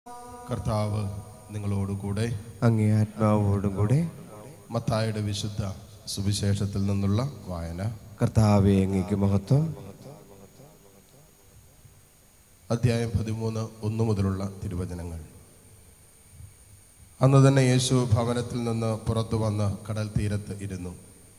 കർത്താവ് നിങ്ങളോടുകൂടെ അങ്ങേ ആത്മാവോടും കൂടെ മത്തായുടെ വിശുദ്ധ സുവിശേഷത്തിൽ നിന്നുള്ള വായന കർത്താവെ അങ്ങേക്ക് മഹത്വം അധ്യായം പതിമൂന്ന് ഒന്ന് മുതലുള്ള തിരുവചനങ്ങൾ അന്ന് തന്നെ യേശു ഭവനത്തിൽ നിന്ന് പുറത്തു വന്ന് കടൽ തീരത്ത് ഇരുന്നു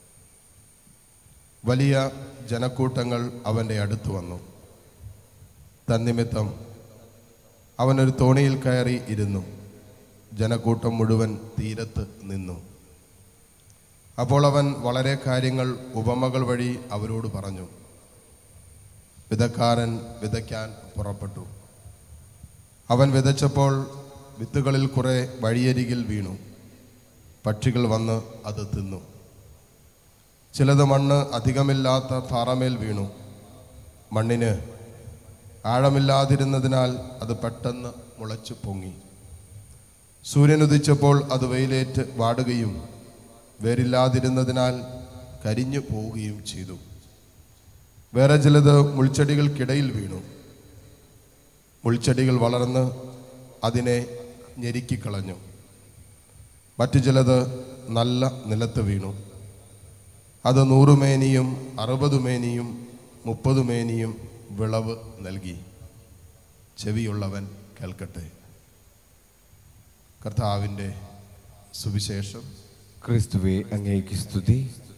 വലിയ ജനക്കൂട്ടങ്ങൾ അവൻ്റെ അടുത്ത് വന്നു തന്നിമിത്തം അവനൊരു തോണിയിൽ കയറി ഇരുന്നു ജനക്കൂട്ടം മുഴുവൻ തീരത്ത് നിന്നു അപ്പോൾ അവൻ വളരെ കാര്യങ്ങൾ ഉപമകൾ വഴി അവരോട് പറഞ്ഞു വിതക്കാരൻ വിതയ്ക്കാൻ പുറപ്പെട്ടു അവൻ വിതച്ചപ്പോൾ വിത്തുകളിൽ കുറെ വഴിയരികിൽ വീണു പക്ഷികൾ വന്ന് അത് തിന്നു ചിലത് മണ്ണ് അധികമില്ലാത്ത പാറമേൽ വീണു മണ്ണിന് ആഴമില്ലാതിരുന്നതിനാൽ അത് പെട്ടെന്ന് മുളച്ചു പൊങ്ങി സൂര്യൻ ഉദിച്ചപ്പോൾ അത് വെയിലേറ്റ് വാടുകയും വേരില്ലാതിരുന്നതിനാൽ കരിഞ്ഞു പോവുകയും ചെയ്തു വേറെ ചിലത് മുൾച്ചെടികൾക്കിടയിൽ വീണു മുൾച്ചെടികൾ വളർന്ന് അതിനെ ഞെരുക്കിക്കളഞ്ഞു മറ്റു ചിലത് നല്ല നിലത്ത് വീണു അത് നൂറുമേനിയും അറുപതുമേനിയും മുപ്പതുമേനിയും വിളവ് നൽകി ചെവിയുള്ളവൻ കേൾക്കട്ടെ കർത്താവിൻ്റെ സുവിശേഷം ക്രിസ്തുവെ അങ്ങേക്ക് സ്തുതി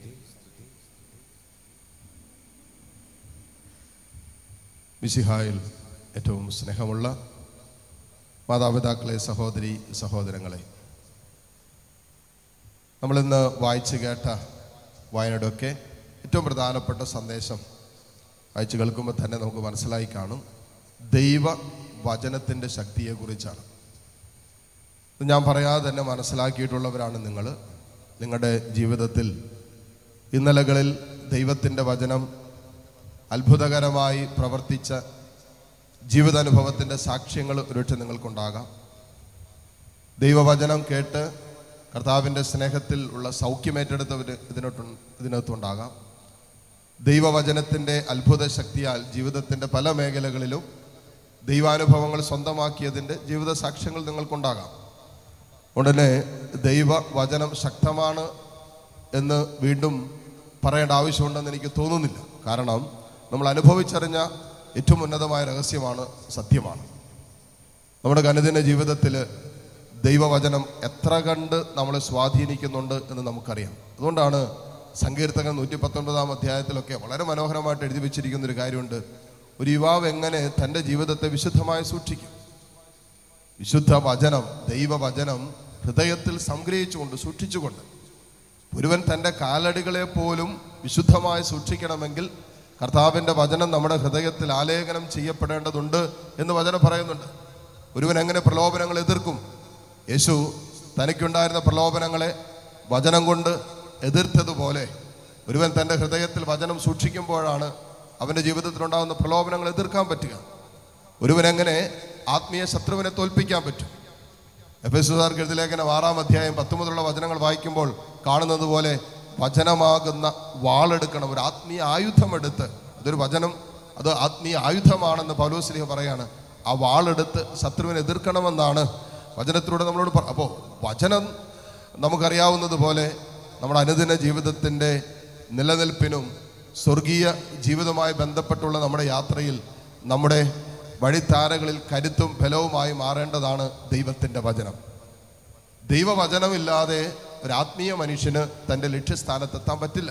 മിശിഹായിൽ ഏറ്റവും സ്നേഹമുള്ള മാതാപിതാക്കളെ സഹോദരി സഹോദരങ്ങളെ നമ്മളിന്ന് വായിച്ചു കേട്ട വായനയുടെയൊക്കെ ഏറ്റവും പ്രധാനപ്പെട്ട സന്ദേശം വായിച്ചു കേൾക്കുമ്പോൾ തന്നെ നമുക്ക് മനസ്സിലായി കാണും ദൈവ വചനത്തിൻ്റെ ശക്തിയെക്കുറിച്ചാണ് ഇത് ഞാൻ പറയാതെ തന്നെ മനസ്സിലാക്കിയിട്ടുള്ളവരാണ് നിങ്ങൾ നിങ്ങളുടെ ജീവിതത്തിൽ ഇന്നലകളിൽ ദൈവത്തിൻ്റെ വചനം അത്ഭുതകരമായി പ്രവർത്തിച്ച ജീവിതാനുഭവത്തിൻ്റെ സാക്ഷ്യങ്ങൾ ഒരുപക്ഷെ നിങ്ങൾക്കുണ്ടാകാം ദൈവവചനം കേട്ട് കർത്താവിൻ്റെ സ്നേഹത്തിൽ ഉള്ള സൗഖ്യമേറ്റെടുത്തവർ ഇതിനോട്ട് ഇതിനകത്തുണ്ടാകാം ദൈവവചനത്തിൻ്റെ അത്ഭുത ശക്തിയാൽ ജീവിതത്തിൻ്റെ പല മേഖലകളിലും ദൈവാനുഭവങ്ങൾ സ്വന്തമാക്കിയതിൻ്റെ ജീവിത സാക്ഷ്യങ്ങൾ നിങ്ങൾക്കുണ്ടാകാം ഉടനെ ദൈവവചനം ശക്തമാണ് എന്ന് വീണ്ടും പറയേണ്ട ആവശ്യമുണ്ടെന്ന് എനിക്ക് തോന്നുന്നില്ല കാരണം നമ്മൾ അനുഭവിച്ചറിഞ്ഞ ഏറ്റവും ഉന്നതമായ രഹസ്യമാണ് സത്യമാണ് നമ്മുടെ അനുദിന ജീവിതത്തിൽ ദൈവവചനം എത്ര കണ്ട് നമ്മളെ സ്വാധീനിക്കുന്നുണ്ട് എന്ന് നമുക്കറിയാം അതുകൊണ്ടാണ് സങ്കീർത്തകൻ നൂറ്റി പത്തൊൻപതാം അധ്യായത്തിലൊക്കെ വളരെ മനോഹരമായിട്ട് എഴുതി വെച്ചിരിക്കുന്ന ഒരു കാര്യമുണ്ട് ഒരു യുവാവ് എങ്ങനെ തൻ്റെ ജീവിതത്തെ വിശുദ്ധമായി സൂക്ഷിക്കും വിശുദ്ധ വചനം ദൈവവചനം ഹൃദയത്തിൽ സംഗ്രഹിച്ചുകൊണ്ട് സൂക്ഷിച്ചുകൊണ്ട് ഒരുവൻ തൻ്റെ കാലടികളെ പോലും വിശുദ്ധമായി സൂക്ഷിക്കണമെങ്കിൽ കർത്താവിൻ്റെ വചനം നമ്മുടെ ഹൃദയത്തിൽ ആലേഖനം ചെയ്യപ്പെടേണ്ടതുണ്ട് എന്ന് വചനം പറയുന്നുണ്ട് ഒരുവൻ എങ്ങനെ പ്രലോഭനങ്ങൾ എതിർക്കും യേശു തനിക്കുണ്ടായിരുന്ന പ്രലോഭനങ്ങളെ വചനം കൊണ്ട് എതിർത്തതുപോലെ ഒരുവൻ തൻ്റെ ഹൃദയത്തിൽ വചനം സൂക്ഷിക്കുമ്പോഴാണ് അവൻ്റെ ജീവിതത്തിലുണ്ടാകുന്ന പ്രലോഭനങ്ങൾ എതിർക്കാൻ പറ്റുക ഒരുവൻ എങ്ങനെ ആത്മീയ ശത്രുവിനെ തോൽപ്പിക്കാൻ പറ്റും എഫ് എസ് സുധാർക്ക് എഴുതി ലേഖനം ആറാം അധ്യായം പത്ത് മുതലുള്ള വചനങ്ങൾ വായിക്കുമ്പോൾ കാണുന്നത് പോലെ വചനമാകുന്ന വാളെടുക്കണം ഒരു ആത്മീയ ആയുധമെടുത്ത് അതൊരു വചനം അത് ആത്മീയ ആയുധമാണെന്ന് പൗലോസ്ലിഹ പറയാണ് ആ വാളെടുത്ത് ശത്രുവിനെ എതിർക്കണമെന്നാണ് വചനത്തിലൂടെ നമ്മളോട് പറ അപ്പോൾ വചനം നമുക്കറിയാവുന്നത് പോലെ നമ്മുടെ അനുദിന ജീവിതത്തിൻ്റെ നിലനിൽപ്പിനും സ്വർഗീയ ജീവിതവുമായി ബന്ധപ്പെട്ടുള്ള നമ്മുടെ യാത്രയിൽ നമ്മുടെ വഴിത്താരകളിൽ കരുത്തും ബലവുമായി മാറേണ്ടതാണ് ദൈവത്തിൻ്റെ വചനം ദൈവവചനമില്ലാതെ ഒരു ആത്മീയ മനുഷ്യന് തൻ്റെ ലക്ഷ്യസ്ഥാനത്തെത്താൻ പറ്റില്ല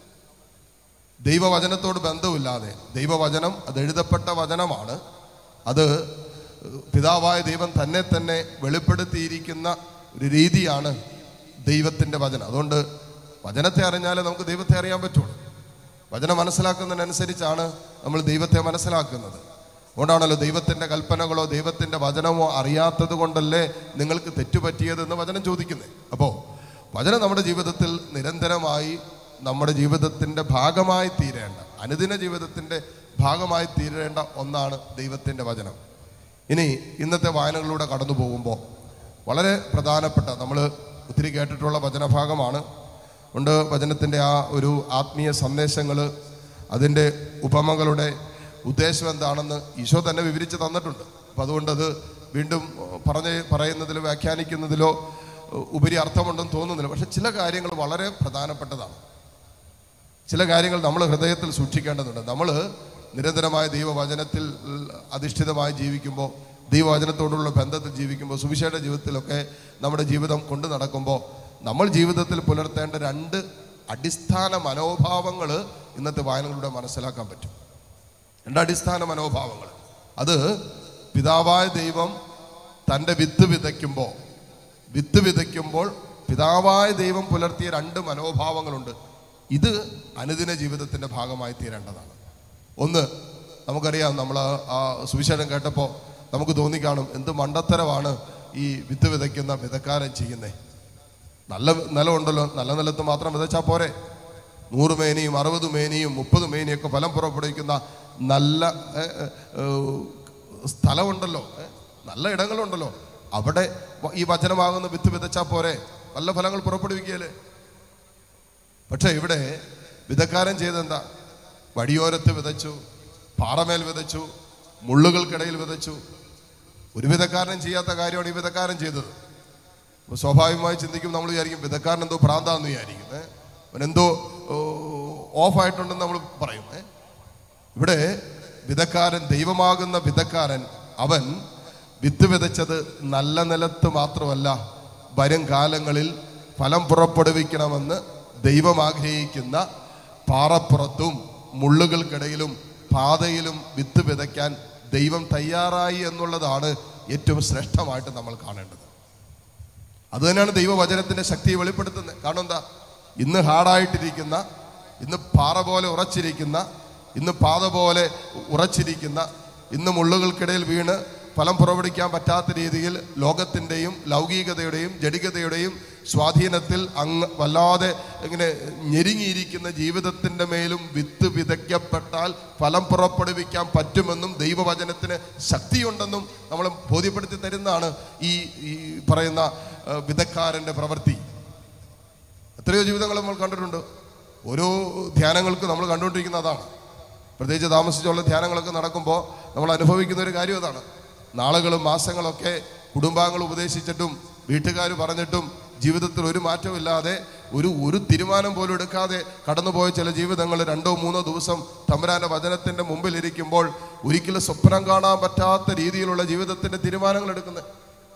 ദൈവവചനത്തോട് ബന്ധമില്ലാതെ ദൈവവചനം അത് എഴുതപ്പെട്ട വചനമാണ് അത് പിതാവായ ദൈവം തന്നെ തന്നെ വെളിപ്പെടുത്തിയിരിക്കുന്ന ഒരു രീതിയാണ് ദൈവത്തിൻ്റെ വചനം അതുകൊണ്ട് വചനത്തെ അറിഞ്ഞാലേ നമുക്ക് ദൈവത്തെ അറിയാൻ പറ്റുള്ളൂ വചനം മനസ്സിലാക്കുന്നതിനനുസരിച്ചാണ് നമ്മൾ ദൈവത്തെ മനസ്സിലാക്കുന്നത് അതുകൊണ്ടാണല്ലോ ദൈവത്തിൻ്റെ കൽപ്പനകളോ ദൈവത്തിൻ്റെ വചനമോ അറിയാത്തത് കൊണ്ടല്ലേ നിങ്ങൾക്ക് തെറ്റുപറ്റിയതെന്ന് വചനം ചോദിക്കുന്നത് അപ്പോൾ വചനം നമ്മുടെ ജീവിതത്തിൽ നിരന്തരമായി നമ്മുടെ ജീവിതത്തിൻ്റെ ഭാഗമായി തീരേണ്ട അനുദിന ജീവിതത്തിൻ്റെ ഭാഗമായി തീരേണ്ട ഒന്നാണ് ദൈവത്തിൻ്റെ വചനം ഇനി ഇന്നത്തെ വായനകളിലൂടെ കടന്നു പോകുമ്പോൾ വളരെ പ്രധാനപ്പെട്ട നമ്മൾ ഒത്തിരി കേട്ടിട്ടുള്ള വചനഭാഗമാണ് ഉണ്ട് വചനത്തിൻ്റെ ആ ഒരു ആത്മീയ സന്ദേശങ്ങൾ അതിൻ്റെ ഉപമകളുടെ ഉദ്ദേശം എന്താണെന്ന് ഈശോ തന്നെ വിവരിച്ച് തന്നിട്ടുണ്ട് അപ്പം അതുകൊണ്ട് അത് വീണ്ടും പറഞ്ഞ് പറയുന്നതിലോ വ്യാഖ്യാനിക്കുന്നതിലോ ഉപരി അർത്ഥമുണ്ടെന്ന് തോന്നുന്നില്ല പക്ഷെ ചില കാര്യങ്ങൾ വളരെ പ്രധാനപ്പെട്ടതാണ് ചില കാര്യങ്ങൾ നമ്മൾ ഹൃദയത്തിൽ സൂക്ഷിക്കേണ്ടതുണ്ട് നമ്മൾ നിരന്തരമായ ദൈവവചനത്തിൽ അധിഷ്ഠിതമായി ജീവിക്കുമ്പോൾ ദൈവവചനത്തോടുള്ള ബന്ധത്തിൽ ജീവിക്കുമ്പോൾ സുവിശേഷ ജീവിതത്തിലൊക്കെ നമ്മുടെ ജീവിതം കൊണ്ടു നടക്കുമ്പോൾ നമ്മൾ ജീവിതത്തിൽ പുലർത്തേണ്ട രണ്ട് അടിസ്ഥാന മനോഭാവങ്ങൾ ഇന്നത്തെ വായനകളിലൂടെ മനസ്സിലാക്കാൻ പറ്റും രണ്ട് അടിസ്ഥാന മനോഭാവങ്ങൾ അത് പിതാവായ ദൈവം തൻ്റെ വിത്ത് വിതയ്ക്കുമ്പോൾ വിത്ത് വിതയ്ക്കുമ്പോൾ പിതാവായ ദൈവം പുലർത്തിയ രണ്ട് മനോഭാവങ്ങളുണ്ട് ഇത് അനുദിന ജീവിതത്തിൻ്റെ ഭാഗമായി തീരേണ്ടതാണ് ഒന്ന് നമുക്കറിയാം നമ്മൾ ആ- ആ സുവിശേഷം കേട്ടപ്പോൾ നമുക്ക് തോന്നിക്കാണും എന്ത് മണ്ടത്തരമാണ് ഈ വിത്ത് വിതയ്ക്കുന്ന വിതക്കാരൻ ചെയ്യുന്നത് നല്ല നിലമുണ്ടല്ലോ നല്ല നിലത്ത് മാത്രം വിതച്ചാൽ പോരെ നൂറ് മേനിയും അറുപത് മേനിയും മുപ്പത് മേനിയൊക്കെ ഫലം പുറപ്പെടുവിക്കുന്ന നല്ല ഏ, ഏ, ഏ, സ്ഥലമുണ്ടല്ലോ ഏ, നല്ല ഇടങ്ങളുണ്ടല്ലോ അവിടെ വ- ഈ വചനമാകുന്ന വിത്ത് വിതച്ചാൽ പോരെ നല്ല ഫലങ്ങൾ പുറപ്പെടുവിക്കുകയല്ലേ പക്ഷേ ഇവിടെ വിതക്കാരൻ ചെയ്തെന്താ വഴിയോരത്ത് വിതച്ചു പാറമേൽ വിതച്ചു മുള്ളുകൾക്കിടയിൽ വിതച്ചു ഒരു വിധക്കാരനും ചെയ്യാത്ത കാര്യമാണ് ഈ വിധക്കാരൻ ചെയ്തത് അപ്പോൾ സ്വാഭാവികമായി ചിന്തിക്കും നമ്മൾ വിചാരിക്കും വിധക്കാരൻ എന്തോ ഭ്രാന്താന്ന് വിചാരിക്കും ഏ? അവനെന്തോ ഓഫായിട്ടുണ്ടെന്ന് നമ്മൾ പറയും ഏ? ഇവിടെ വിധക്കാരൻ ദൈവമാകുന്ന വിധക്കാരൻ അവൻ വിത്ത് വിതച്ചത് നല്ല നിലത്ത് മാത്രമല്ല വരും കാലങ്ങളിൽ ഫലം പുറപ്പെടുവിക്കണമെന്ന് ദൈവം ആഗ്രഹിക്കുന്ന പാറപ്പുറത്തും മുള്ളുകൾക്കിടയിലും പാതയിലും വിത്ത് വിതയ്ക്കാൻ ദൈവം തയ്യാറായി എന്നുള്ളതാണ് ഏറ്റവും ശ്രേഷ്ഠമായിട്ട് നമ്മൾ കാണേണ്ടത് അത് തന്നെയാണ് ദൈവവചനത്തിന്റെ ശക്തിയെ വെളിപ്പെടുത്തുന്നത് കാരണം എന്താ ഇന്ന് ഹാർഡായിട്ടിരിക്കുന്ന ഇന്ന് പാറ പോലെ ഉറച്ചിരിക്കുന്ന ഇന്ന് പാത പോലെ ഉറച്ചിരിക്കുന്ന ഇന്ന് മുള്ളുകൾക്കിടയിൽ വീണ് ഫലം പുറപ്പെടുവിക്കാൻ പറ്റാത്ത രീതിയിൽ ലോകത്തിൻ്റെയും ലൗകികതയുടെയും ജഡികതയുടെയും സ്വാധീനത്തിൽ അങ്ങ് വല്ലാതെ ഇങ്ങനെ ഞെരുങ്ങിയിരിക്കുന്ന ജീവിതത്തിൻ്റെ മേലും വിത്ത് വിതയ്ക്കപ്പെട്ടാൽ ഫലം പുറപ്പെടുവിക്കാൻ പറ്റുമെന്നും ദൈവവചനത്തിന് ശക്തിയുണ്ടെന്നും നമ്മൾ ബോധ്യപ്പെടുത്തി തരുന്നതാണ് ഈ ഈ പറയുന്ന ആ, വിധക്കാരൻ്റെ പ്രവൃത്തി എത്രയോ ജീവിതങ്ങൾ നമ്മൾ കണ്ടിട്ടുണ്ട് ഓരോ ധ്യാനങ്ങൾക്ക് നമ്മൾ കണ്ടുകൊണ്ടിരിക്കുന്ന അതാണ് പ്രത്യേകിച്ച് താമസിച്ചുള്ള ധ്യാനങ്ങളൊക്കെ നടക്കുമ്പോൾ നമ്മൾ അനുഭവിക്കുന്ന ഒരു കാര്യം അതാണ് നാളുകളും മാസങ്ങളൊക്കെ കുടുംബാംഗങ്ങൾ ഉപദേശിച്ചിട്ടും വീട്ടുകാർ പറഞ്ഞിട്ടും ജീവിതത്തിൽ ഒരു മാറ്റമില്ലാതെ ഒരു ഒരു തീരുമാനം പോലും എടുക്കാതെ കടന്നുപോയ ചില ജീവിതങ്ങൾ രണ്ടോ മൂന്നോ ദിവസം തമ്പുരാന്റെ വചനത്തിന്റെ മുമ്പിൽ ഇരിക്കുമ്പോൾ ഒരിക്കലും സ്വപ്നം കാണാൻ പറ്റാത്ത രീതിയിലുള്ള ജീവിതത്തിന്റെ തീരുമാനങ്ങൾ എടുക്കുന്നത്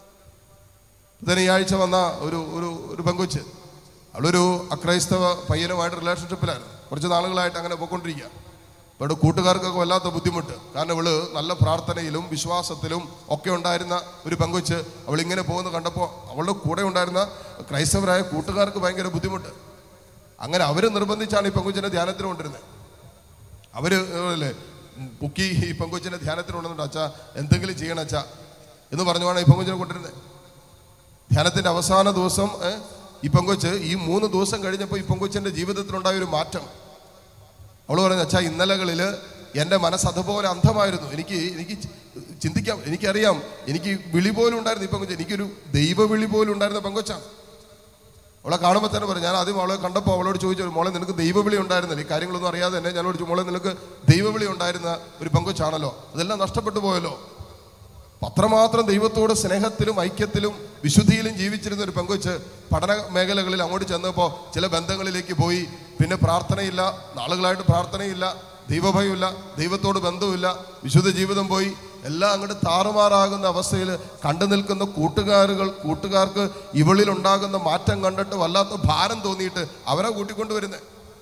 ഇതിന് ഈ ആഴ്ച വന്ന ഒരു ഒരു ഒരു പെങ്കൊച്ച് അവളൊരു അക്രൈസ്തവ പയ്യനുമായിട്ട് റിലേഷൻഷിപ്പിലായിരുന്നു കുറച്ച് നാളുകളായിട്ട് അങ്ങനെ പോയിക്കൊണ്ടിരിക്കുക ഇവിടെ കൂട്ടുകാർക്കൊക്കെ വല്ലാത്ത ബുദ്ധിമുട്ട് കാരണം ഇവള് നല്ല പ്രാർത്ഥനയിലും വിശ്വാസത്തിലും ഒക്കെ ഉണ്ടായിരുന്ന ഒരു പെങ്കൊച്ച് അവൾ ഇങ്ങനെ പോകുന്ന കണ്ടപ്പോൾ അവളുടെ കൂടെ ഉണ്ടായിരുന്ന ക്രൈസ്തവരായ കൂട്ടുകാർക്ക് ഭയങ്കര ബുദ്ധിമുട്ട് അങ്ങനെ അവർ നിർബന്ധിച്ചാണ് ഈ പെങ്കൊച്ചിനെ ധ്യാനത്തിന് കൊണ്ടിരുന്നത് അവര് അല്ലേ പുക്കി ഈ പെങ്കൊച്ചിനെ ധ്യാനത്തിന് കൊണ്ടുവന്നിട്ട് അച്ഛാ എന്തെങ്കിലും ചെയ്യണം അച്ഛാ എന്ന് പറഞ്ഞുമാണ് ഈ പെങ്കൊച്ചിനെ കൊണ്ടിരുന്നത് ധ്യാനത്തിന്റെ അവസാന ദിവസം ഏ, ഈ പെങ്കൊച്ച് ഈ മൂന്ന് ദിവസം കഴിഞ്ഞപ്പോൾ ഈ പെങ്കൊച്ചിന്റെ ജീവിതത്തിലുണ്ടായ ഒരു മാറ്റം അവൾ പറഞ്ഞു അച്ഛാ ഇന്നലകളിൽ എൻ്റെ മനസ്സ് അതുപോലെ അന്ധമായിരുന്നു എനിക്ക് എനിക്ക് ചി- ചിന്തിക്കാം എനിക്കറിയാം എനിക്ക് വിളി പോലും ഉണ്ടായിരുന്നു ഈ പെങ്കൊച്ച് എനിക്കൊരു ദൈവ വിളി പോലും ഉണ്ടായിരുന്ന പെങ്കൊച്ചാണ് അവളെ കാണുമ്പോൾ തന്നെ പറഞ്ഞു ഞാൻ ആദ്യം അവളെ കണ്ടപ്പോൾ അവളോട് ചോദിച്ചു മോളെ നിനക്ക് ദൈവവിളി ഉണ്ടായിരുന്നില്ല ഈ കാര്യങ്ങളൊന്നും അറിയാതെ തന്നെ ഞാനോട് ചോദിച്ചു മോളെ നിനക്ക് ദൈവവിളി ഉണ്ടായിരുന്ന ഒരു പെങ്കൊച്ചാണല്ലോ അതെല്ലാം നഷ്ടപ്പെട്ടു പോയല്ലോ അത്രമാത്രം ദൈവത്തോട് സ്നേഹത്തിലും ഐക്യത്തിലും വിശുദ്ധിയിലും ജീവിച്ചിരുന്ന ഒരു പെങ്കൊച്ച് പഠന മേഖലകളിൽ അങ്ങോട്ട് ചെന്നപ്പോൾ ചില ബന്ധങ്ങളിലേക്ക് പോയി പിന്നെ പ്രാർത്ഥനയില്ല നാളുകളായിട്ട് പ്രാർത്ഥനയില്ല ദൈവഭയമില്ല ദൈവത്തോട് ബന്ധവുമില്ല വിശുദ്ധ ജീവിതം പോയി എല്ലാം അങ്ങോട്ട് താറുമാറാകുന്ന അവസ്ഥയിൽ കണ്ടു നിൽക്കുന്ന കൂട്ടുകാരുകൾ കൂട്ടുകാർക്ക് ഇവളിൽ ഉണ്ടാകുന്ന മാറ്റം കണ്ടിട്ട് വല്ലാത്ത ഭാരം തോന്നിയിട്ട് അവരെ കൂട്ടിക്കൊണ്ടുവരുന്നത്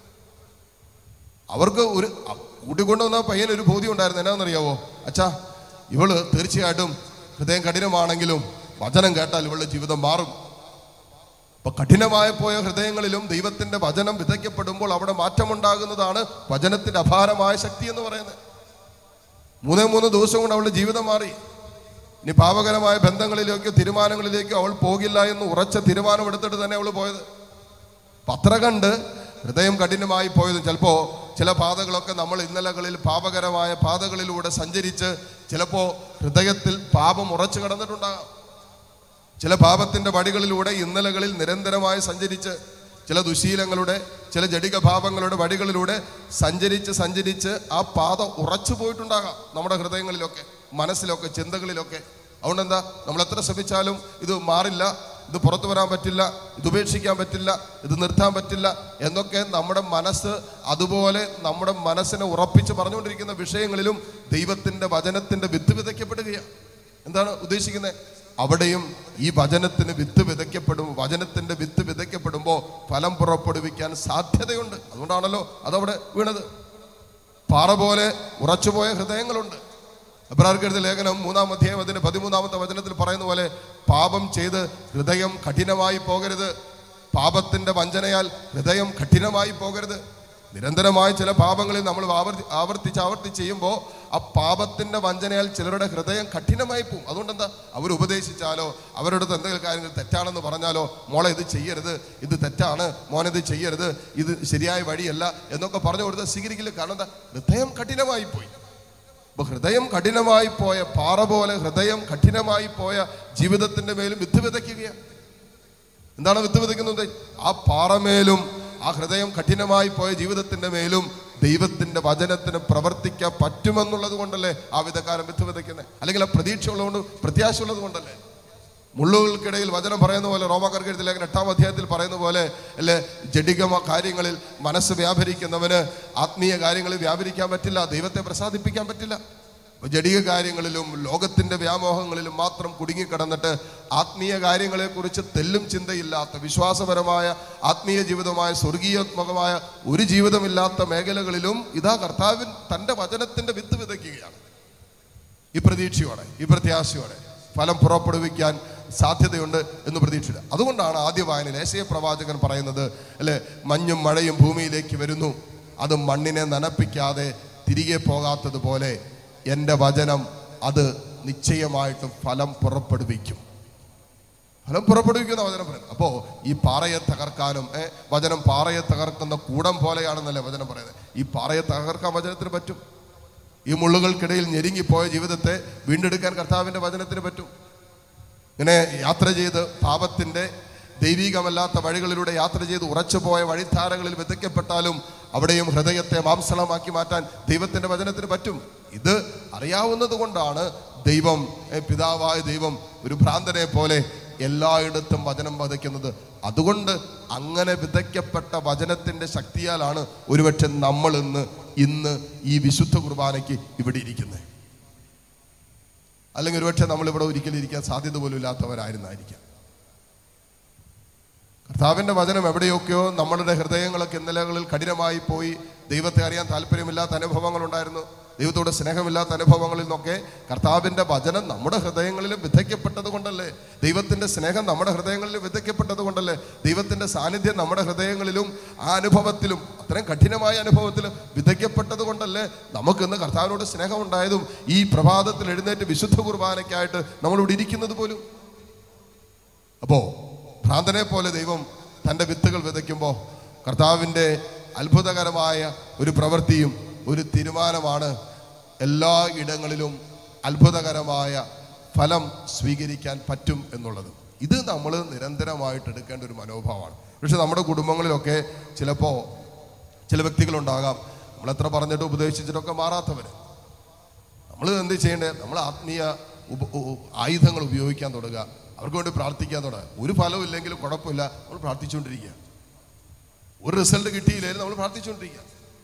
അവർക്ക് ഒരു അ- കൂട്ടിക്കൊണ്ടുവന്ന പയ്യന് ഒരു ബോധ്യം ഉണ്ടായിരുന്നു എന്നാണെന്നറിയാവോ അച്ഛാ ഇവള് തീർച്ചയായിട്ടും ഹൃദയം കഠിനമാണെങ്കിലും വചനം കേട്ടാൽ ഇവളുടെ ജീവിതം മാറും അപ്പൊ കഠിനമായ പോയ ഹൃദയങ്ങളിലും ദൈവത്തിന്റെ വചനം വിതയ്ക്കപ്പെടുമ്പോൾ അവിടെ മാറ്റമുണ്ടാകുന്നതാണ് വചനത്തിന്റെ അപാരമായ ശക്തി എന്ന് പറയുന്നത് മൂന്നേ മൂന്ന് ദിവസം കൊണ്ട് അവളുടെ ജീവിതം മാറി ഇനി പാപകരമായ ബന്ധങ്ങളിലേക്കോ തീരുമാനങ്ങളിലേക്കോ അവൾ പോകില്ല എന്ന് ഉറച്ച തീരുമാനമെടുത്തിട്ട് തന്നെ അവൾ പോയത് പത്ര കണ്ട് ഹൃദയം കഠിനമായി പോയതും ചിലപ്പോൾ ചില പാതകളൊക്കെ നമ്മൾ ഇന്നലകളിൽ പാപകരമായ പാതകളിലൂടെ സഞ്ചരിച്ച് ചിലപ്പോൾ ഹൃദയത്തിൽ പാപം ഉറച്ചു കിടന്നിട്ടുണ്ടാകാം ചില പാപത്തിന്റെ വഴികളിലൂടെ ഇന്നലകളിൽ നിരന്തരമായി സഞ്ചരിച്ച് ചില ദുശീലങ്ങളുടെ ചില ജടിക ഭാവങ്ങളുടെ വഴികളിലൂടെ സഞ്ചരിച്ച് സഞ്ചരിച്ച് ആ പാത ഉറച്ചു പോയിട്ടുണ്ടാകാം നമ്മുടെ ഹൃദയങ്ങളിലൊക്കെ മനസ്സിലൊക്കെ ചിന്തകളിലൊക്കെ അതുകൊണ്ട് എന്താ നമ്മൾ എത്ര ശ്രമിച്ചാലും ഇത് മാറില്ല ഇത് പുറത്തു വരാൻ പറ്റില്ല ഇത് ഉപേക്ഷിക്കാൻ പറ്റില്ല ഇത് നിർത്താൻ പറ്റില്ല എന്നൊക്കെ നമ്മുടെ മനസ്സ് അതുപോലെ നമ്മുടെ മനസ്സിനെ ഉറപ്പിച്ച് പറഞ്ഞുകൊണ്ടിരിക്കുന്ന വിഷയങ്ങളിലും ദൈവത്തിന്റെ വചനത്തിന്റെ വിത്ത് വിതയ്ക്കപ്പെടുകയാണ് എന്താണ് ഉദ്ദേശിക്കുന്നത് അവിടെയും ഈ വചനത്തിന് വിത്ത് വിതയ്ക്കപ്പെടും വചനത്തിന്റെ വിത്ത് വിതയ്ക്കപ്പെടുമ്പോൾ ഫലം പുറപ്പെടുവിക്കാൻ സാധ്യതയുണ്ട് അതുകൊണ്ടാണല്ലോ അതവിടെ വീണത് പാറ പോലെ ഉറച്ചുപോയ ഹൃദയങ്ങളുണ്ട് എബ്രാർക്കെഴുതിയ ലേഖനം മൂന്നാം അധ്യായം അതിന്റെ പതിമൂന്നാമത്തെ വചനത്തിൽ പറയുന്ന പോലെ പാപം ചെയ്ത് ഹൃദയം കഠിനമായി പോകരുത് പാപത്തിന്റെ വഞ്ചനയാൽ ഹൃദയം കഠിനമായി പോകരുത് നിരന്തരമായ ചില പാപങ്ങളിൽ നമ്മൾ ആവർത്തി ആവർത്തിച്ച് ആവർത്തിച്ച് ചെയ്യുമ്പോൾ ആ പാപത്തിന്റെ വഞ്ചനയാൽ ചിലരുടെ ഹൃദയം കഠിനമായി പോകും അതുകൊണ്ട് എന്താ അവർ ഉപദേശിച്ചാലോ അവരുടെ അടുത്ത് എന്തെങ്കിലും കാര്യങ്ങൾ തെറ്റാണെന്ന് പറഞ്ഞാലോ മോളെ ഇത് ചെയ്യരുത് ഇത് തെറ്റാണ് മോനെ ഇത് ചെയ്യരുത് ഇത് ശരിയായ വഴിയല്ല എന്നൊക്കെ പറഞ്ഞു കൊടുത്ത് സ്വീകരിക്കില്ല കാരണം എന്താ ഹൃദയം കഠിനമായി പോയി അപ്പൊ ഹൃദയം കഠിനമായി പോയ പാറ പോലെ ഹൃദയം കഠിനമായി പോയ ജീവിതത്തിന്റെ മേലും വിത്ത് വിതയ്ക്കുകയാണ് എന്താണ് വിത്ത് വിതയ്ക്കുന്നത് ആ പാറമേലും ആ ഹൃദയം കഠിനമായി പോയ ജീവിതത്തിന്റെ മേലും ദൈവത്തിന്റെ വചനത്തിന് പ്രവർത്തിക്കാൻ പറ്റുമെന്നുള്ളത് കൊണ്ടല്ലേ ആ വിധക്കാരൻ വിത്ത് വിതയ്ക്കുന്നത് അല്ലെങ്കിൽ ആ പ്രതീക്ഷ ഉള്ളതുകൊണ്ട് പ്രത്യാശ ഉള്ളത് കൊണ്ടല്ലേ മുള്ളുകൾക്കിടയിൽ വചനം പറയുന്ന പോലെ റോമാക്കർക്ക് എഴുതി ലേഖനം എട്ടാം അധ്യായത്തിൽ പറയുന്ന പോലെ അല്ലെ ജഡിക കാര്യങ്ങളിൽ മനസ്സ് വ്യാപരിക്കുന്നവന് ആത്മീയ കാര്യങ്ങളിൽ വ്യാപരിക്കാൻ പറ്റില്ല ദൈവത്തെ പ്രസാദിപ്പിക്കാൻ പറ്റില്ല അപ്പൊ ജഡിക കാര്യങ്ങളിലും ലോകത്തിന്റെ വ്യാമോഹങ്ങളിലും മാത്രം കുടുങ്ങിക്കിടന്നിട്ട് ആത്മീയ കാര്യങ്ങളെക്കുറിച്ച് തെല്ലും ചിന്തയില്ലാത്ത വിശ്വാസപരമായ ആത്മീയ ജീവിതമായ സ്വർഗീയാത്മകമായ ഒരു ജീവിതമില്ലാത്ത മേഖലകളിലും ഇതാ കർത്താവിൻ തന്റെ വചനത്തിന്റെ വിത്ത് വിതയ്ക്കുകയാണ് ഈ പ്രതീക്ഷയോടെ ഈ പ്രത്യാശയോടെ ഫലം പുറപ്പെടുവിക്കാൻ സാധ്യതയുണ്ട് എന്ന് പ്രതീക്ഷിച്ചില്ല അതുകൊണ്ടാണ് ആദ്യ വായനയിൽ ഏശയ പ്രവാചകൻ പറയുന്നത് അല്ലെ മഞ്ഞും മഴയും ഭൂമിയിലേക്ക് വരുന്നു അത് മണ്ണിനെ നനപ്പിക്കാതെ തിരികെ പോകാത്തതുപോലെ എൻ്റെ വചനം അത് നിശ്ചയമായിട്ടും ഫലം പുറപ്പെടുവിക്കും ഫലം പുറപ്പെടുവിക്കുന്ന വചനം പറയുന്നത് അപ്പോൾ ഈ പാറയെ തകർക്കാനും ഏ, വചനം പാറയെ തകർക്കുന്ന കൂടം പോലെയാണെന്നല്ലേ വചനം പറയുന്നത് ഈ പാറയെ തകർക്കാൻ വചനത്തിന് പറ്റും ഈ മുള്ളുകൾക്കിടയിൽ ഞെരുങ്ങിപ്പോയ ജീവിതത്തെ വീണ്ടെടുക്കാൻ കർത്താവിന്റെ വചനത്തിന് പറ്റും ഇങ്ങനെ യാത്ര ചെയ്ത് പാപത്തിന്റെ ദൈവികമല്ലാത്ത വഴികളിലൂടെ യാത്ര ചെയ്ത് ഉറച്ചുപോയ വഴിധാരകളിൽ വിതയ്ക്കപ്പെട്ടാലും അവിടെയും ഹൃദയത്തെ മാംസളമാക്കി മാറ്റാൻ ദൈവത്തിന്റെ വചനത്തിന് പറ്റും ഇത് അറിയാവുന്നത് കൊണ്ടാണ് ദൈവം ഏ, പിതാവായ ദൈവം ഒരു ഭ്രാന്തനെ പോലെ എല്ലായിടത്തും വചനം വതയ്ക്കുന്നത് അതുകൊണ്ട് അങ്ങനെ വിതയ്ക്കപ്പെട്ട വചനത്തിന്റെ ശക്തിയാലാണ് ഒരുപക്ഷെ നമ്മൾ ഇന്ന് ഇന്ന് ഈ വിശുദ്ധ കുർബാനയ്ക്ക് ഇവിടെ ഇരിക്കുന്നത് അല്ലെങ്കിൽ ഒരുപക്ഷെ നമ്മൾ ഇവിടെ ഒരിക്കലും ഇരിക്കാൻ സാധ്യത പോലും ഇല്ലാത്തവരായിരുന്നായിരിക്കാം കർത്താവിന്റെ വചനം എവിടെയൊക്കെയോ നമ്മളുടെ ഹൃദയങ്ങളൊക്കെ ഇന്നലകളിൽ കഠിനമായി പോയി ദൈവത്തെ അറിയാൻ താല്പര്യമില്ലാത്ത അനുഭവങ്ങൾ ഉണ്ടായിരുന്നു ദൈവത്തോട് സ്നേഹമില്ലാത്ത അനുഭവങ്ങളിൽ നിന്നൊക്കെ കർത്താവിന്റെ വചനം നമ്മുടെ ഹൃദയങ്ങളിൽ വിതയ്ക്കപ്പെട്ടത് കൊണ്ടല്ലേ ദൈവത്തിന്റെ സ്നേഹം നമ്മുടെ ഹൃദയങ്ങളിൽ വിതയ്ക്കപ്പെട്ടത് കൊണ്ടല്ലേ ദൈവത്തിന്റെ സാന്നിധ്യം നമ്മുടെ ഹൃദയങ്ങളിലും ആ അനുഭവത്തിലും അത്രയും കഠിനമായ അനുഭവത്തിലും വിതയ്ക്കപ്പെട്ടത് കൊണ്ടല്ലേ നമുക്കിന്ന് കർത്താവിനോട് സ്നേഹം ഉണ്ടായതും ഈ പ്രഭാതത്തിൽ എഴുന്നേറ്റ് വിശുദ്ധ കുർബാനയ്ക്കായിട്ട് നമ്മളിവിടെ ഇരിക്കുന്നത് പോലും അപ്പോ ഭ്രാന്തനെ പോലെ ദൈവം തൻ്റെ വിത്തുകൾ വിതയ്ക്കുമ്പോൾ കർത്താവിൻ്റെ അത്ഭുതകരമായ ഒരു പ്രവൃത്തിയും ഒരു തീരുമാനമാണ് എല്ലാ ഇടങ്ങളിലും അത്ഭുതകരമായ ഫലം സ്വീകരിക്കാൻ പറ്റും എന്നുള്ളത് ഇത് നമ്മൾ നിരന്തരമായിട്ട് എടുക്കേണ്ട ഒരു മനോഭാവമാണ് പക്ഷെ നമ്മുടെ കുടുംബങ്ങളിലൊക്കെ ചിലപ്പോൾ ചില വ്യക്തികളുണ്ടാകാം നമ്മളെത്ര പറഞ്ഞിട്ട് ഉപദേശിച്ചിട്ടൊക്കെ മാറാത്തവർ നമ്മൾ എന്ത് ചെയ്യേണ്ടത് നമ്മൾ ആത്മീയ ഉപ- ഉ- ആയുധങ്ങൾ ഉപയോഗിക്കാൻ തുടങ്ങുക അവർക്ക് വേണ്ടി പ്രാർത്ഥിക്കാൻ തുടങ്ങുക ഒരു ഫലവും ഇല്ലെങ്കിലും കുഴപ്പമില്ല നമ്മൾ പ്രാർത്ഥിച്ചുകൊണ്ടിരിക്കുക ഒരു റിസൾട്ട് കിട്ടിയില്ലെങ്കിൽ നമ്മൾ പ്രാർത്ഥിച്ചുകൊണ്ടിരിക്കുക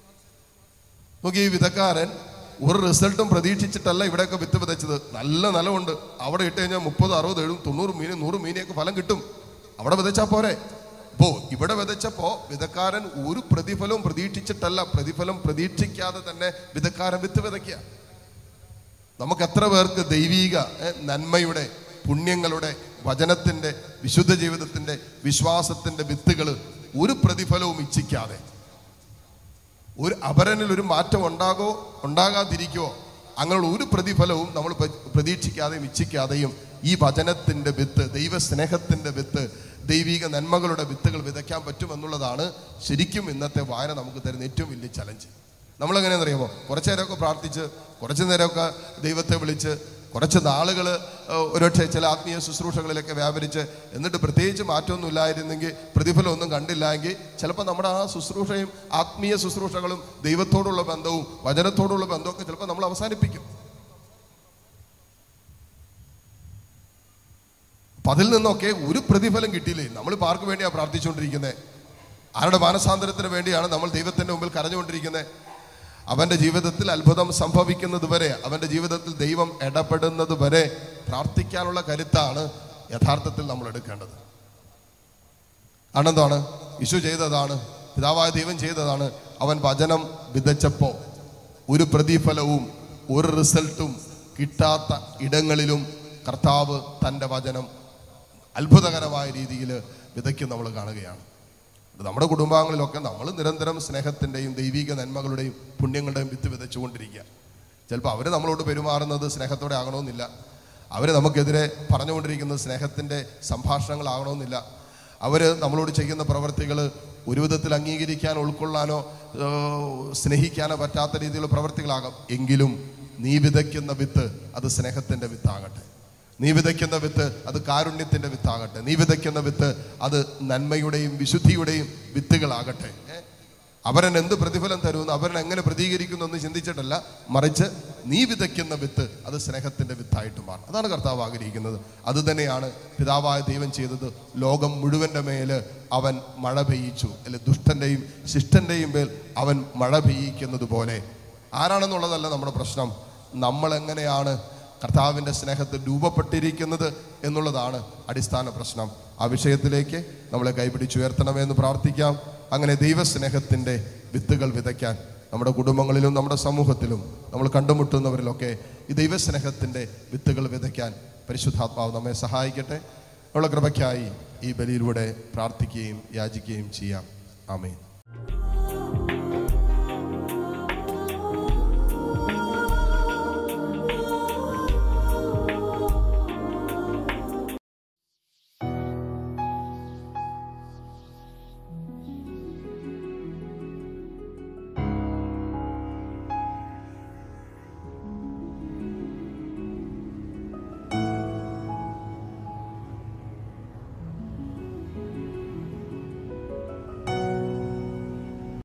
നോക്കി ഈ വിധക്കാരൻ ഒരു റിസൾട്ടും പ്രതീക്ഷിച്ചിട്ടല്ല ഇവിടെയൊക്കെ വിത്ത് വിതച്ചത് നല്ല നിലമുണ്ട് അവിടെ ഇട്ട് കഴിഞ്ഞാൽ മുപ്പത് അറുപത് എഴുപത് തൊണ്ണൂറ് മീനും നൂറ് മീനെയൊക്കെ ഫലം കിട്ടും അവിടെ വിതച്ചാൽ പോരെ അപ്പോ ഇവിടെ വിതച്ചപ്പോ വിതക്കാരൻ ഒരു പ്രതിഫലവും പ്രതീക്ഷിച്ചിട്ടല്ല പ്രതിഫലം പ്രതീക്ഷിക്കാതെ തന്നെ വിതക്കാരൻ വിത്ത് വിതയ്ക്കുക നമുക്ക് എത്ര പേർക്ക് ദൈവീക ഏ, നന്മയുടെ പുണ്യങ്ങളുടെ വചനത്തിന്റെ വിശുദ്ധ ജീവിതത്തിന്റെ വിശ്വാസത്തിന്റെ വിത്തുകൾ ഒരു പ്രതിഫലവും ഇച്ഛിക്കാതെ ഒരു അപരനിൽ ഒരു മാറ്റം ഉണ്ടാകോ ഉണ്ടാകാതിരിക്കോ അങ്ങനെയുള്ള ഒരു പ്രതിഫലവും നമ്മൾ പ്ര- പ്രതീക്ഷിക്കാതെയും ഇച്ഛിക്കാതെയും ഈ വചനത്തിന്റെ വിത്ത് ദൈവസ്നേഹത്തിന്റെ വിത്ത് ദൈവിക നന്മകളുടെ വിത്തുകൾ വിതയ്ക്കാൻ പറ്റുമെന്നുള്ളതാണ് ശരിക്കും ഇന്നത്തെ വായന നമുക്ക് തരുന്ന ഏറ്റവും വലിയ ചലഞ്ച് നമ്മളെങ്ങനെയാണെന്ന് അറിയാമോ കുറച്ചു നേരമൊക്കെ പ്രാർത്ഥിച്ച് കുറച്ചു നേരമൊക്കെ ദൈവത്തെ വിളിച്ച് കുറച്ച് നാളുകൾ ഒരുപക്ഷെ ചില ആത്മീയ ശുശ്രൂഷകളിലൊക്കെ വ്യാപരിച്ച് എന്നിട്ട് പ്രത്യേകിച്ച് മാറ്റമൊന്നും ഇല്ലായിരുന്നെങ്കിൽ പ്രതിഫലമൊന്നും കണ്ടില്ലെങ്കിൽ ചിലപ്പോൾ നമ്മുടെ ആ ശുശ്രൂഷയും ആത്മീയ ശുശ്രൂഷകളും ദൈവത്തോടുള്ള ബന്ധവും വചനത്തോടുള്ള ബന്ധമൊക്കെ ചിലപ്പോൾ നമ്മൾ അവസാനിപ്പിക്കും അപ്പം അതിൽ നിന്നൊക്കെ ഒരു പ്രതിഫലം കിട്ടിയില്ലേ നമ്മൾ ഇപ്പം ആർക്ക് വേണ്ടിയാണ് പ്രാർത്ഥിച്ചുകൊണ്ടിരിക്കുന്നത് ആരുടെ മാനസാന്തരത്തിന് വേണ്ടിയാണ് നമ്മൾ ദൈവത്തിൻ്റെ മുമ്പിൽ കരഞ്ഞുകൊണ്ടിരിക്കുന്നത് അവൻ്റെ ജീവിതത്തിൽ അത്ഭുതം സംഭവിക്കുന്നത് വരെ അവൻ്റെ ജീവിതത്തിൽ ദൈവം ഇടപെടുന്നത് വരെ പ്രാർത്ഥിക്കാനുള്ള കരുത്താണ് യഥാർത്ഥത്തിൽ നമ്മൾ എടുക്കേണ്ടത് ആണെന്താണ് യേശു ചെയ്തതാണ് പിതാവായ ദൈവം ചെയ്തതാണ് അവൻ വചനം വിതച്ചപ്പോൾ ഒരു പ്രതിഫലവും ഒരു റിസൾട്ടും കിട്ടാത്ത ഇടങ്ങളിലും കർത്താവ് തൻ്റെ വചനം അത്ഭുതകരമായ രീതിയിൽ വിതയ്ക്കും നമ്മൾ കാണുകയാണ് ഇത് നമ്മുടെ കുടുംബാംഗങ്ങളിലൊക്കെ നമ്മൾ നിരന്തരം സ്നേഹത്തിൻ്റെയും ദൈവിക നന്മകളുടെയും പുണ്യങ്ങളുടെയും വിത്ത് വിതച്ചുകൊണ്ടിരിക്കുക ചിലപ്പോൾ അവർ നമ്മളോട് പെരുമാറുന്നത് സ്നേഹത്തോടെ ആകണമെന്നില്ല അവർ നമുക്കെതിരെ പറഞ്ഞുകൊണ്ടിരിക്കുന്നത് സ്നേഹത്തിൻ്റെ സംഭാഷണങ്ങളാകണമെന്നില്ല അവർ നമ്മളോട് ചെയ്യുന്ന പ്രവർത്തികൾ ഒരു വിധത്തിൽ അംഗീകരിക്കാൻ ഉൾക്കൊള്ളാനോ ഏഹ്, സ്നേഹിക്കാനോ പറ്റാത്ത രീതിയിലുള്ള പ്രവർത്തികളാകാം എങ്കിലും നീ വിതയ്ക്കുന്ന വിത്ത് അത് സ്നേഹത്തിൻ്റെ വിത്താകട്ടെ നീ വിതയ്ക്കുന്ന വിത്ത് അത് കാരുണ്യത്തിന്റെ വിത്താകട്ടെ നീ വിതയ്ക്കുന്ന വിത്ത് അത് നന്മയുടെയും വിശുദ്ധിയുടെയും വിത്തുകളാകട്ടെ ഏ? അവരൻ എന്ത് പ്രതിഫലം തരുമെന്ന് അവരൻ എങ്ങനെ പ്രതികരിക്കുന്നു എന്ന് ചിന്തിച്ചിട്ടല്ല മറിച്ച് നീ വിതയ്ക്കുന്ന വിത്ത് അത് സ്നേഹത്തിന്റെ വിത്തായിട്ട് മാറും അതാണ് കർത്താവ് ആഗ്രഹിക്കുന്നത് അത് തന്നെയാണ് പിതാവായ ദൈവം ചെയ്തത് ലോകം മുഴുവന്റെ മേല് അവൻ മഴ പെയ്യിച്ചു അല്ലെ ദുഷ്ടന്റെയും ശിഷ്ടന്റെയും മേൽ അവൻ മഴ പെയ്യിക്കുന്നത് പോലെ ആരാണെന്നുള്ളതല്ല നമ്മുടെ പ്രശ്നം നമ്മൾ എങ്ങനെയാണ് കർത്താവിൻ്റെ സ്നേഹത്തിൽ രൂപപ്പെട്ടിരിക്കുന്നത് എന്നുള്ളതാണ് അടിസ്ഥാന പ്രശ്നം ആ വിഷയത്തിലേക്ക് നമ്മളെ കൈപിടിച്ചുയർത്തണമെന്ന് പ്രാർത്ഥിക്കാം അങ്ങനെ ദൈവസ്നേഹത്തിൻ്റെ വിത്തുകൾ വിതയ്ക്കാൻ നമ്മുടെ കുടുംബങ്ങളിലും നമ്മുടെ സമൂഹത്തിലും നമ്മൾ കണ്ടുമുട്ടുന്നവരിലൊക്കെ ഈ ദൈവസ്നേഹത്തിൻ്റെ വിത്തുകൾ വിതയ്ക്കാൻ പരിശുദ്ധാത്മാവ് നമ്മെ സഹായിക്കട്ടെ ഉള്ള കൃപയ്ക്കായി ഈ ബലിയിലൂടെ പ്രാർത്ഥിക്കുകയും യാചിക്കുകയും ചെയ്യാം ആമേൻ